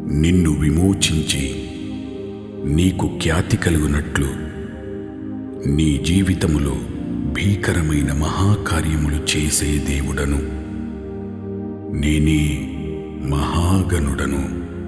నిన్ను విమోచించి నీకు ఖ్యాతి కలుగునట్లు నీ జీవితములో భీకరమైన మహాకార్యములు చేసే దేవుడను నేనే మహాగణుడను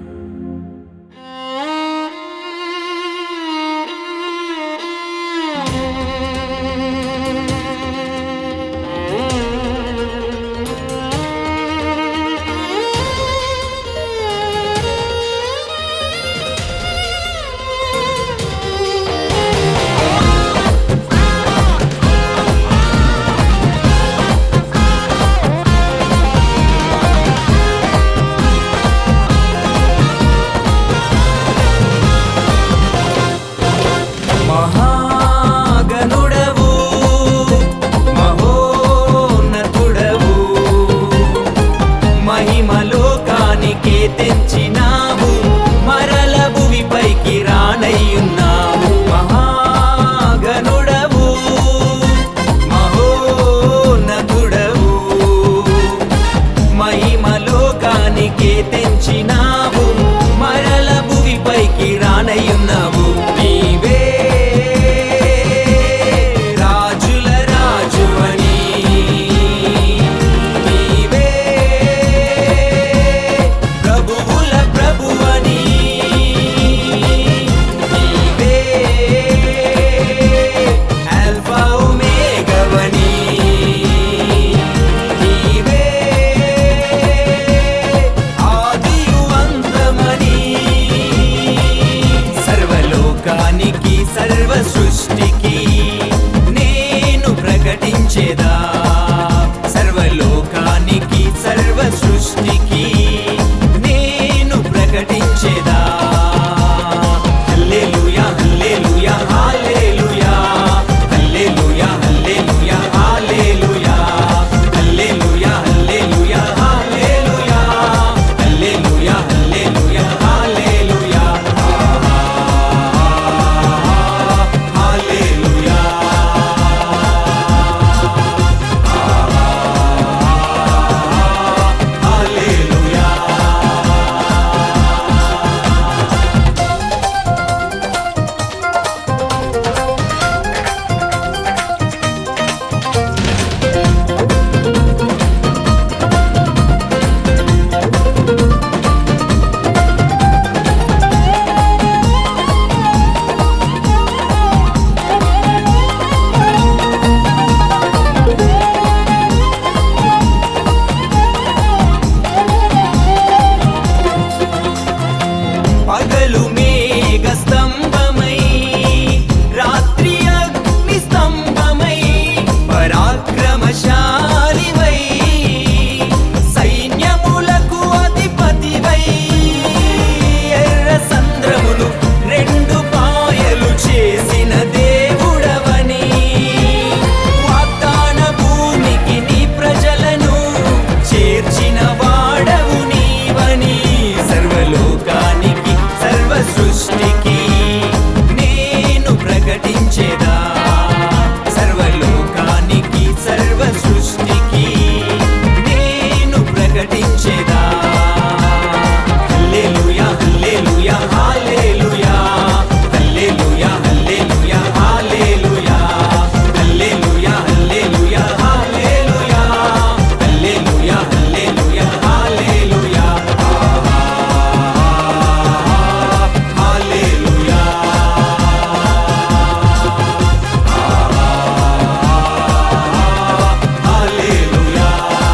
మహాగణుడవు మహోన్నతుడవు మహిమలోకానికే తెంచినావు మరల భువిపైకి రానయ్యున్నావు మహాగణుడవు మహోన్నతుడవు మహిమలోకానికే తెంచినావు మరల భువిపైకి రానయ్యున్నావు నీవే రాజుల రాజువని నీవే ప్రభువుల ప్రభువని నీవే ఆల్ఫా ఒమేగవని నీవే ఆదియు అంతమని సర్వలోకానికి సర్వ సృష్టికి నేను ప్రకటించేదా సర్వలోకానికి సర్వ సృష్టికి నేను ప్రకటించేదా హల్లెలూయా హల్లెలూయా హల్లెలూయా హల్లెలూయా హల్లెలూయా హల్లెలూయా హల్లెలూయా హల్లెలూయా హల్లెలూయా హల్లెలూయా హల్లెలూయా హల్లెలూయా హల్లెలూయా హల్లెలూయా పగలు మేఘ స్తంభమై రాత్రి అగ్ని స్తంభమై పరాక్రమశాలివై సైన్యములకు అధిపతివై ఎర్ర సంద్రమును రెండు పాయలు చేసిన దేవుడవని వాగ్దాన భూమికి నీ ప్రజలను చేర్చిన వాడవు నీవని సర్వలోకానికి సర్వ సృష్టికి నేను ప్రకటించేదా సర్వలోకానికి సర్వ సృష్టికి నేను ప్రకటించేదా హల్లెలూయా హల్లెలూయా హల్లెలూయా హల్లెలూయా హల్లెలూయా హల్లెలూయా హల్లెలూయా హల్లెలూయా హల్లెలూయా హల్లెలూయా హల్లెలూయా హల్లెలూయా హల్లెలూయా హల్లెలూయా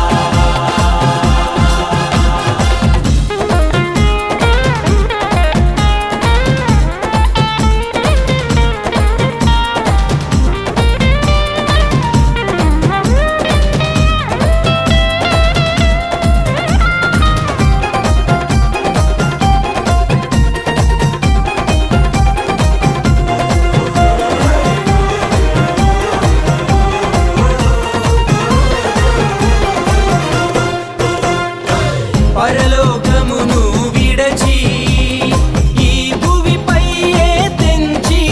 పరలోకమును విడచి ఈ భువిపై తెంచి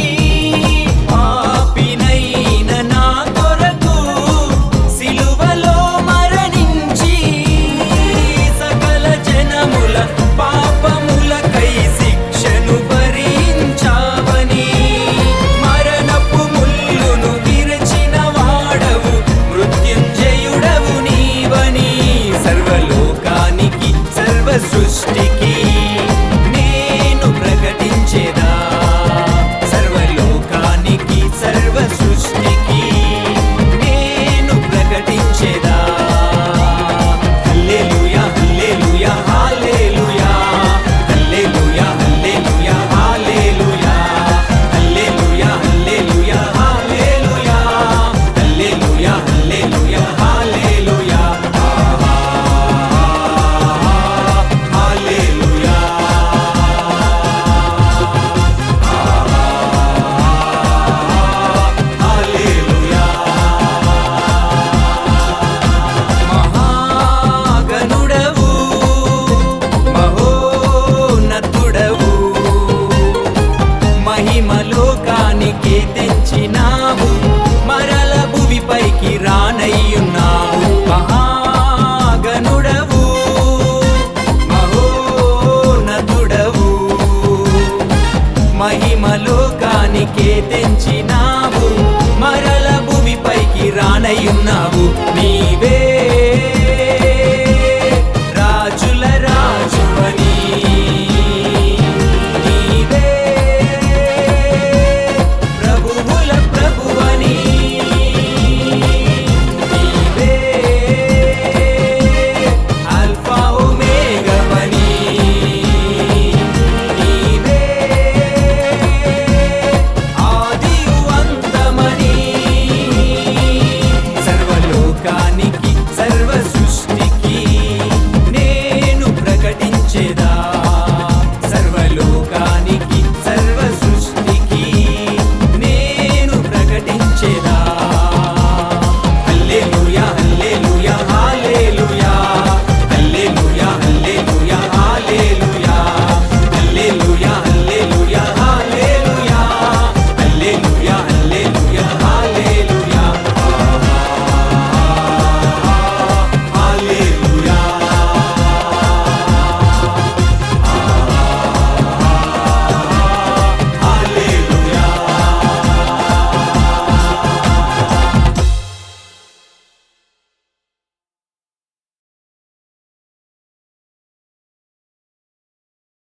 పాపినైన నా కొరకు సిలువలో మరణించి సకల జనముల పాపముల సృష్టికి నేను ప్రకటించేదా సర్వలోకానికి సర్వ సృష్టికి నేను ప్రకటించేదా హల్లెలూయా హల్లెలూయా హల్లెలూయా హల్లెలూయా హల్లెలూయా హల్లెలూయా హల్లెలూయా హల్లెలూయా హల్లెలూయా హల్లెలూయా హల్లెలూయా హల్లెలూయా హల్లెలూయా హల్లెలూయా మహాగణుడవు మహోన్నతుడవు మహిమలోకానికి తెచ్చినావు మరల భువిపైకి రానయ్యున్నావు మహాగణుడవు మహోన్నతుడవు మహిమలోకానికే తెంచి